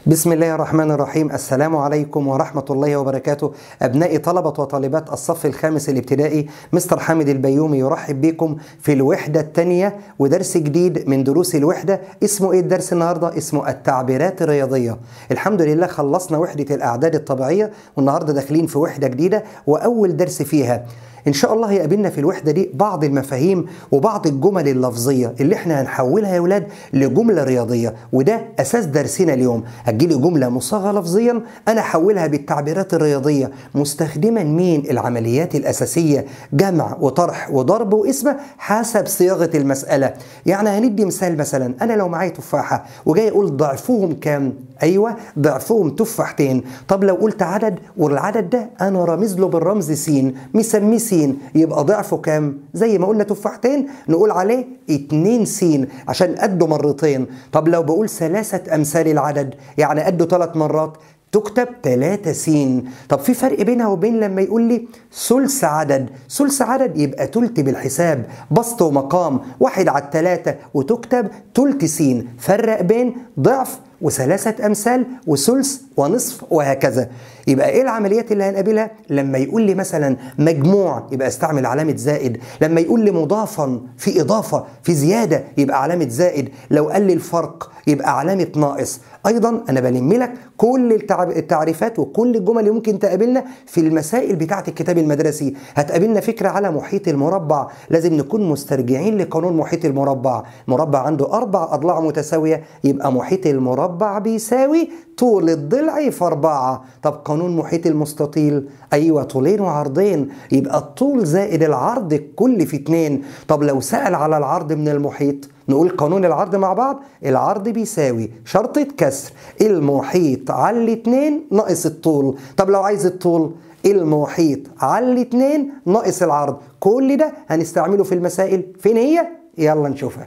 بسم الله الرحمن الرحيم السلام عليكم ورحمة الله وبركاته أبناء طلبة وطالبات الصف الخامس الابتدائي مستر حامد البيومي يرحب بكم في الوحدة الثانية ودرس جديد من دروس الوحدة اسمه إيه الدرس النهاردة؟ اسمه التعبيرات الرياضية الحمد لله خلصنا وحدة الأعداد الطبيعية والنهاردة داخلين في وحدة جديدة وأول درس فيها ان شاء الله هيقابلنا في الوحده دي بعض المفاهيم وبعض الجمل اللفظيه اللي احنا هنحولها يا اولاد لجمله رياضيه وده اساس درسنا اليوم هتجيلي جمله مصاغه لفظيا انا احولها بالتعبيرات الرياضيه مستخدما مين العمليات الاساسيه جمع وطرح وضرب واسمه حسب صياغه المساله يعني هندي مثال مثلا انا لو معايا تفاحه وجاي اقول ضعفهم كام ايوه ضعفهم تفاحتين طب لو قلت عدد والعدد ده انا رامز له بالرمز س مسميه س يبقى ضعفه كام زي ما قلنا تفاحتين نقول عليه 2 س عشان قده مرتين طب لو بقول ثلاثه امثال العدد يعني قده ثلاث مرات تكتب 3 س طب في فرق بينها وبين لما يقول لي ثلث عدد ثلث عدد يبقى تلت بالحساب بسط ومقام واحد على الثلاثة وتكتب تلت س فرق بين ضعف وثلاثة أمثال وثلث ونصف وهكذا يبقى إيه العمليات اللي هنقابلها لما يقول لي مثلا مجموع يبقى استعمل علامة زائد لما يقول لي مضافا في إضافة في زيادة يبقى علامة زائد لو قال لي الفرق يبقى علامة ناقص أيضا أنا بلم لك كل التعريفات وكل الجمل اللي ممكن تقابلنا في المسائل بتاعة الكتاب المدرسي هتقابلنا فكرة على محيط المربع لازم نكون مسترجعين لقانون محيط المربع مربع عنده أربع أضلاع متساوية يبقى محيط المربع بيساوي طول الضلع في أربعة طب قانون محيط المستطيل أيوة طولين وعرضين يبقى الطول زائد العرض الكل في اتنين طب لو سأل على العرض من المحيط نقول قانون العرض مع بعض العرض بيساوي شرطة كسر المحيط على الاتنين ناقص الطول طب لو عايز الطول المحيط على الاتنين ناقص العرض كل ده هنستعمله في المسائل فين هي يلا نشوفها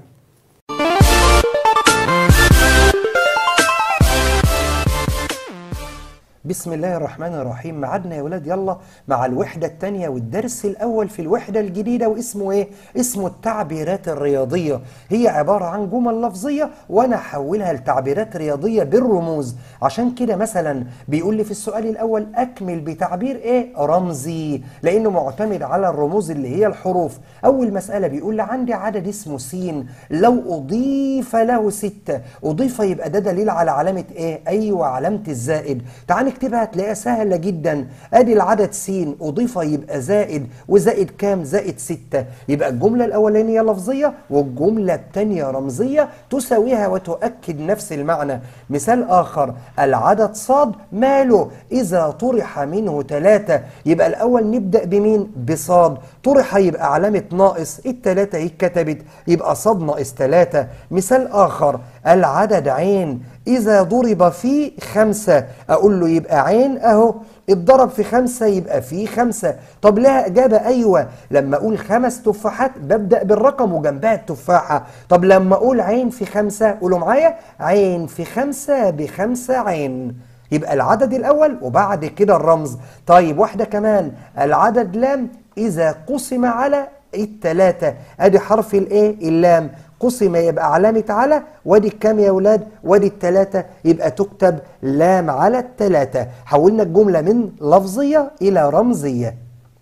بسم الله الرحمن الرحيم معادنا يا ولاد يلا مع الوحدة الثانية والدرس الأول في الوحدة الجديدة واسمه إيه؟ اسمه التعبيرات الرياضية هي عبارة عن جمل لفظية وأنا أحولها لتعبيرات رياضية بالرموز عشان كده مثلا بيقول لي في السؤال الأول أكمل بتعبير إيه؟ رمزي لأنه معتمد على الرموز اللي هي الحروف أول مسألة بيقول لي عندي عدد اسمه س لو أضيف له ستة أضيف يبقى ده دليل على علامة إيه؟ أيوة علامة الزائد تعال نكتبها هتلاقيها سهلة جدا ادي العدد س اضيف يبقى زائد وزائد كام زائد ستة يبقى الجملة الاولانية لفظية والجملة الثانية رمزية تساويها وتؤكد نفس المعنى مثال اخر العدد صاد ماله اذا طرح منه ثلاثة يبقى الاول نبدأ بمين بصاد طرح يبقى علامة ناقص الثلاثة هي كتبت يبقى صاد ناقص ثلاثة مثال اخر العدد عين إذا ضرب في خمسة أقول له يبقى عين أهو اتضرب في خمسة يبقى في خمسة طب لها إجابة أيوة لما أقول خمس تفاحات ببدأ بالرقم وجنبها التفاحة طب لما أقول عين في خمسة قولوا معايا عين في خمسة بخمسة عين يبقى العدد الأول وبعد كده الرمز طيب واحدة كمان العدد لام إذا قسم على التلاتة ادي حرف الايه اللام قسم يبقى علامة على وادي الكام يا ولاد وادي التلاتة يبقى تكتب لام على التلاتة حولنا الجملة من لفظية إلى رمزية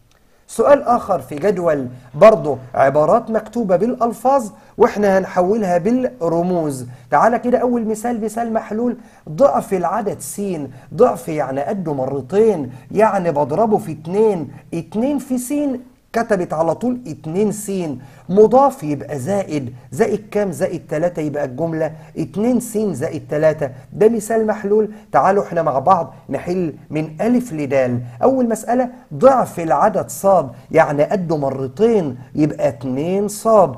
سؤال آخر في جدول برضه عبارات مكتوبة بالألفاظ وإحنا هنحولها بالرموز تعالى كده أول مثال مثال محلول ضعف العدد س ضعف يعني قده مرتين يعني بضربه في اتنين اتنين في س كتبت على طول 2 س مضاف يبقى زائد زائد كام زائد 3 يبقى الجملة 2 س زائد 3 ده مثال محلول تعالوا احنا مع بعض نحل من ألف لدال أول مسألة ضعف العدد صاد يعني قده مرتين يبقى 2 صاد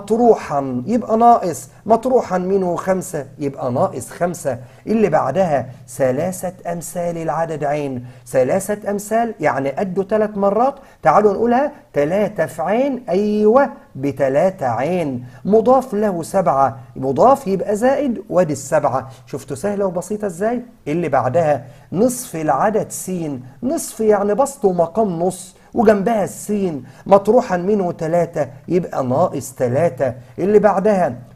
مطروحا يبقى ناقص مطروحا منه خمسة يبقى ناقص خمسة اللي بعدها ثلاثة أمثال العدد عين ثلاثة أمثال يعني قده ثلاث مرات تعالوا نقولها ثلاثة في عين أيوة بتلاتة عين مضاف له سبعة مضاف يبقى زائد وادي السبعة شفتوا سهلة وبسيطة ازاي اللي بعدها نصف العدد س نصف يعني بسط ومقام نص وجنبها السين مطروحا منه ثلاثة يبقى ناقص ثلاثة اللي بعدها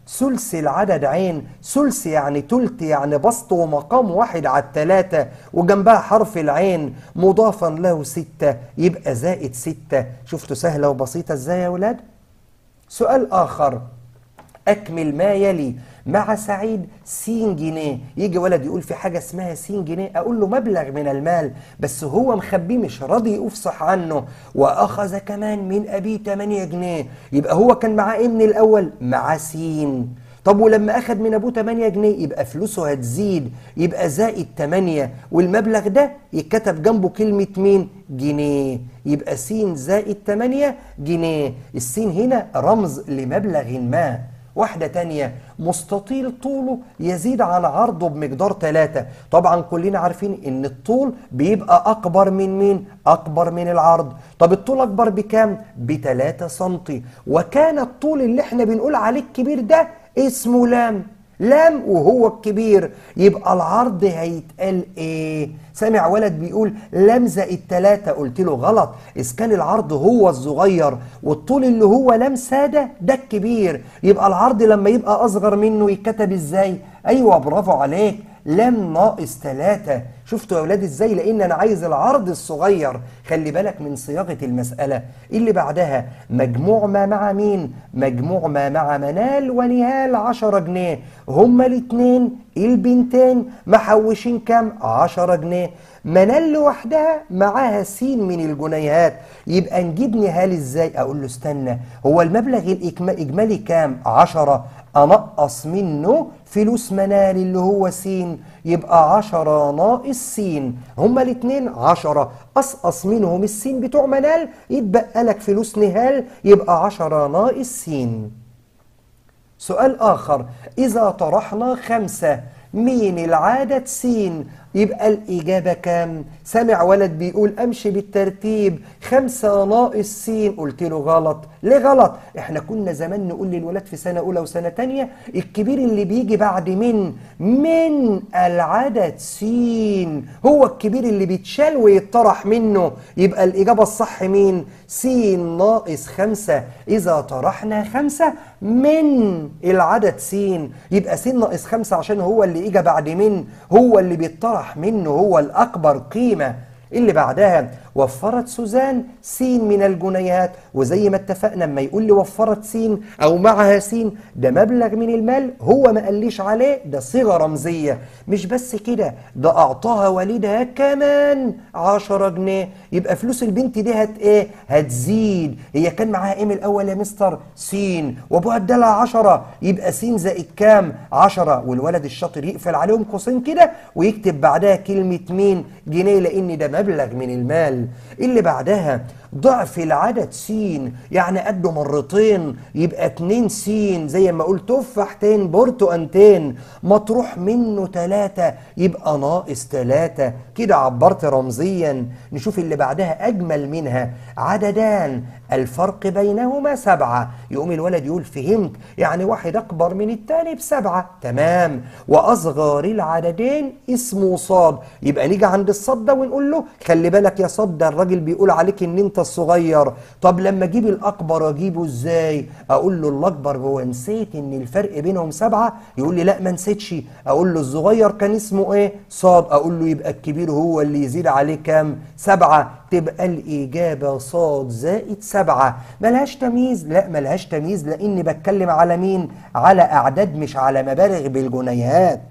ثلث العدد عين ثلث يعني تلت يعني بسط ومقام واحد على التلاتة وجنبها حرف العين مضافا له ستة يبقى زائد ستة شفتوا سهلة وبسيطة ازاي يا ولاد سؤال آخر أكمل ما يلي مع سعيد س جنيه يجي ولد يقول في حاجة اسمها س جنيه أقول له مبلغ من المال بس هو مخبيه مش راضي يفصح عنه وأخذ كمان من أبيه 8 جنيه يبقى هو كان معاه إيه من الأول معاه س طب ولما أخذ من أبوه 8 جنيه يبقى فلوسه هتزيد يبقى زائد 8 والمبلغ ده يتكتب جنبه كلمة مين؟ جنيه يبقى س زائد 8 جنيه السين هنا رمز لمبلغ ما واحدة تانية مستطيل طوله يزيد عن عرضه بمقدار 3 طبعا كلنا عارفين ان الطول بيبقى اكبر من مين اكبر من العرض طب الطول اكبر بكام ب 3 سنتي وكان الطول اللي احنا بنقول عليه الكبير ده اسمه لام لام وهو الكبير يبقى العرض هيتقال ايه سامع ولد بيقول لام زائد تلاتة قلت له غلط إذا كان العرض هو الصغير والطول اللي هو لام سادة ده الكبير يبقى العرض لما يبقى أصغر منه يتكتب إزاي أيوة برافو عليك لام ناقص تلاتة شفتوا يا ولاد ازاي لان انا عايز العرض الصغير خلي بالك من صياغه المساله اللي بعدها مجموع ما مع مين مجموع ما مع منال ونهال 10 جنيه هما الاثنين البنتين محوشين كام 10 جنيه منال لوحدها معاها س من الجنيهات يبقى نجيب نهال ازاي اقول له استنى هو المبلغ الاجمالي كام 10 انقص منه فلوس منال اللي هو س يبقى عشرة ناقص س هما الاتنين عشرة أسقص منهم السين بتوع منال يتبقى لك فلوس نهال يبقى عشرة ناقص س سؤال آخر إذا طرحنا خمسة مين العدد س يبقى الإجابة كام؟ سامع ولد بيقول أمشي بالترتيب خمسة ناقص س قلت له غلط ليه غلط؟ احنا كنا زمان نقول للولاد في سنة أولى وسنة تانية الكبير اللي بيجي بعد من من العدد س هو الكبير اللي بيتشال ويطرح منه يبقى الإجابة الصح مين؟ س ناقص خمسة إذا طرحنا خمسة من العدد س يبقى س ناقص خمسة عشان هو اللي إجا بعد من هو اللي بيطرح منه هو الأكبر قيمة اللي بعدها وفرت سوزان س من الجنيهات وزي ما اتفقنا لما يقول لي وفرت س او معها س ده مبلغ من المال هو ما قاليش عليه ده صيغه رمزيه مش بس كده ده اعطاها والدها كمان 10 جنيه يبقى فلوس البنت دي هت ايه هتزيد هي كان معاها ايه من الاول يا مستر س وابوها ادالها 10 يبقى س زائد كام 10 والولد الشاطر يقفل عليهم قوسين كده ويكتب بعدها كلمه مين جنيه لان ده مبلغ من المال اللي بعدها ضعف العدد س يعني قده مرتين يبقى اتنين س زي ما قلت تفاحتين برتقانتين مطروح منه تلاتة يبقى ناقص تلاتة كده عبرت رمزيا نشوف اللي بعدها أجمل منها عددان الفرق بينهما سبعة يقوم الولد يقول فهمت يعني واحد أكبر من التاني بسبعة تمام وأصغر العددين اسمه صاد يبقى نيجي عند الصاد ده ونقول له خلي بالك يا صاد ده الراجل بيقول عليك ان انت الصغير طب لما اجيب الاكبر اجيبه ازاي اقول له الاكبر هو نسيت ان الفرق بينهم سبعة يقول لي لا ما نسيتش اقول له الصغير كان اسمه ايه صاد اقول له يبقى الكبير هو اللي يزيد عليه كام سبعة تبقى الإجابة صاد زائد سبعة ملهاش تمييز لا ملهاش تمييز لأني بتكلم على مين على أعداد مش على مبالغ بالجنيهات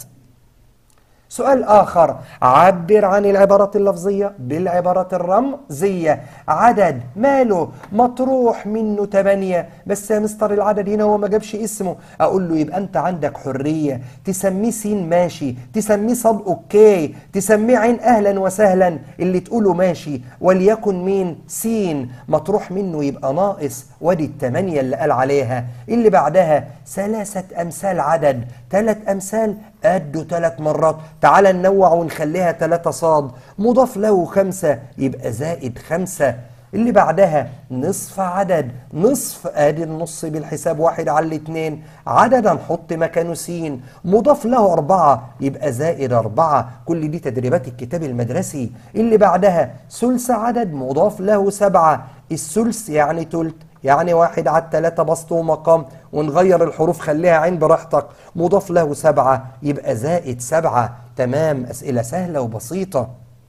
سؤال آخر عبر عن العبارات اللفظية بالعبارات الرمزية عدد ماله مطروح منه 8 بس يا مستر العدد هنا هو ما جابش اسمه أقول له يبقى أنت عندك حرية تسميه سين ماشي تسميه صاد أوكي تسميه عين أهلا وسهلا اللي تقوله ماشي وليكن مين سين مطروح منه يبقى ناقص ودي التمانية اللي قال عليها اللي بعدها ثلاثة أمثال عدد ثلاث أمثال قدوا ثلاث مرات تعال ننوع ونخليها ثلاثة صاد مضاف له خمسة يبقى زائد خمسة اللي بعدها نصف عدد نصف ادي النص بالحساب واحد على الاتنين عدد هنحط مكانه س مضاف له أربعة يبقى زائد أربعة كل دي تدريبات الكتاب المدرسي اللي بعدها ثلث عدد مضاف له سبعة الثلث يعني تلت يعني واحد على التلاتة بسط ومقام ونغير الحروف خليها عين براحتك مضاف له سبعة يبقى زائد سبعة تمام أسئلة سهلة وبسيطة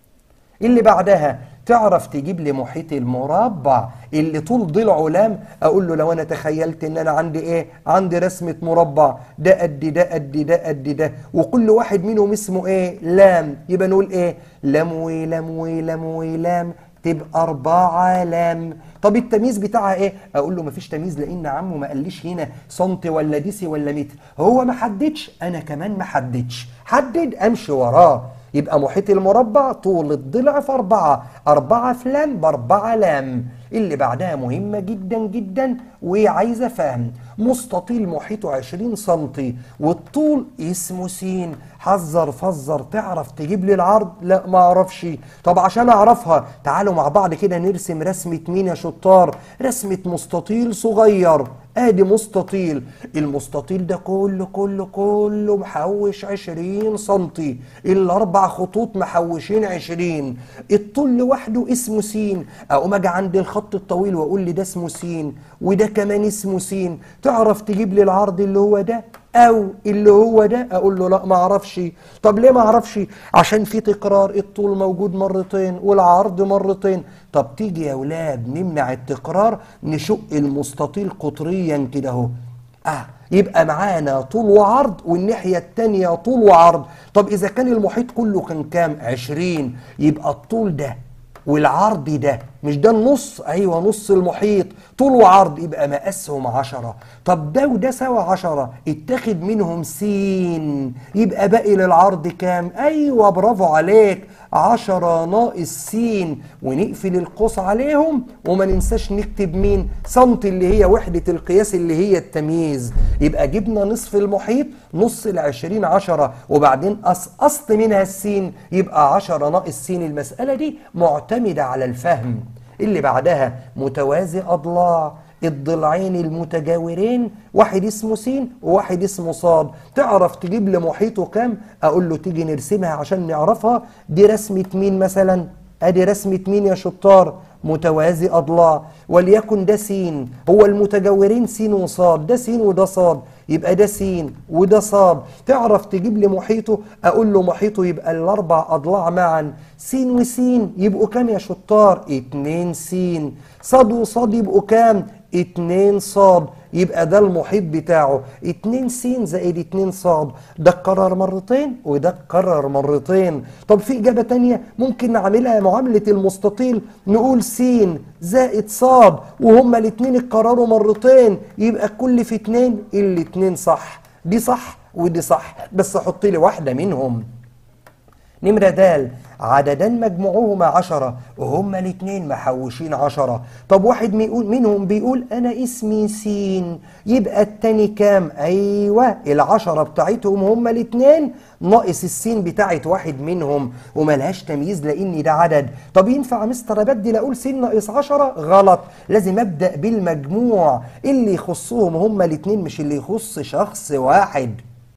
اللي بعدها تعرف تجيب لي محيط المربع اللي طول ضلعه لام اقول له لو انا تخيلت ان انا عندي ايه عندي رسمه مربع ده قد ده قد ده قد ده وكل واحد منهم اسمه ايه لام يبقى نقول ايه لام ولام ولام ولام تبقى أربعة لام طب التمييز بتاعها ايه اقول له مفيش تمييز لان عمه ما قاليش هنا سنتي ولا ديسي ولا متر هو ما حددش انا كمان ما حددش حدد امشي وراه يبقى محيط المربع طول الضلع في أربعة أربعة في لام بأربعة لام اللي بعدها مهمة جدا جدا وعايزة فهم مستطيل محيطه 20 سنتي والطول اسمه س حذر فزر تعرف تجيب لي العرض لا ما اعرفش طب عشان اعرفها تعالوا مع بعض كده نرسم رسمة مين يا شطار رسمة مستطيل صغير ادي مستطيل المستطيل ده كله كله كله محوش 20 سنتي الاربع خطوط محوشين 20 الطول لوحده اسمه س اقوم اجي عند الخط الطويل واقول لي ده اسمه س وده كمان اسمه س تعرف تجيب لي العرض اللي هو ده او اللي هو ده اقول له لا ما اعرفش طب ليه ما اعرفش عشان في تكرار الطول موجود مرتين والعرض مرتين طب تيجي يا اولاد نمنع التكرار نشق المستطيل قطريا كده اهو اه يبقى معانا طول وعرض والناحية التانية طول وعرض طب إذا كان المحيط كله كان كام؟ عشرين يبقى الطول ده والعرض ده مش ده النص ايوه نص المحيط طول وعرض يبقى مقاسهم عشرة طب ده وده سوا عشرة اتاخد منهم سين يبقى باقي للعرض كام ايوه برافو عليك عشرة ناقص سين ونقفل القوس عليهم وما ننساش نكتب مين سنت اللي هي وحدة القياس اللي هي التمييز يبقى جبنا نصف المحيط نص العشرين عشرة وبعدين قصقصت منها السين يبقى عشرة ناقص سين المسألة دي معتمدة على الفهم اللي بعدها متوازي أضلاع الضلعين المتجاورين واحد اسمه س وواحد اسمه صاد تعرف تجيب لي محيطه كام اقول له تيجي نرسمها عشان نعرفها دي رسمة مين مثلا ادي رسمة مين يا شطار متوازي اضلاع وليكن ده س هو المتجاورين س وصاد ده س وده صاد يبقى ده س وده صاد تعرف تجيب لي محيطه اقول له محيطه يبقى الاربع اضلاع معا س وس يبقوا كام يا شطار اتنين س صاد وصاد يبقوا كام اتنين صاد يبقى ده المحيط بتاعه اتنين س زائد اتنين صاد ده اتكرر مرتين وده اتكرر مرتين طب في إجابة تانية ممكن نعملها معاملة المستطيل نقول س زائد صاد وهما الاتنين اتكرروا مرتين يبقى كل في اتنين الاتنين صح دي صح ودي صح بس حط لي واحدة منهم نمرة دال عددان مجموعهما عشرة وهما الاتنين محوشين عشرة طب واحد ميقول منهم بيقول أنا اسمي سين يبقى التاني كام أيوة العشرة بتاعتهم هما الاتنين ناقص السين بتاعت واحد منهم وملهاش تمييز لأن ده عدد طب ينفع مستر أبدل أقول سين ناقص عشرة غلط لازم أبدأ بالمجموع اللي يخصهم هما الاتنين مش اللي يخص شخص واحد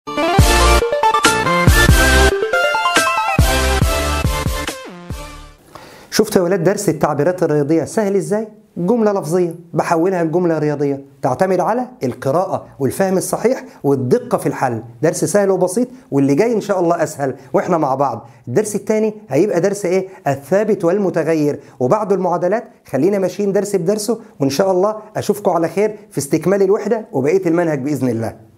شفتوا يا ولاد درس التعبيرات الرياضية سهل ازاي؟ جملة لفظية بحولها لجملة رياضية تعتمد على القراءة والفهم الصحيح والدقة في الحل درس سهل وبسيط واللي جاي ان شاء الله اسهل واحنا مع بعض الدرس الثاني هيبقى درس ايه الثابت والمتغير وبعد المعادلات خلينا ماشيين درس بدرسه وان شاء الله اشوفكم على خير في استكمال الوحدة وبقية المنهج بإذن الله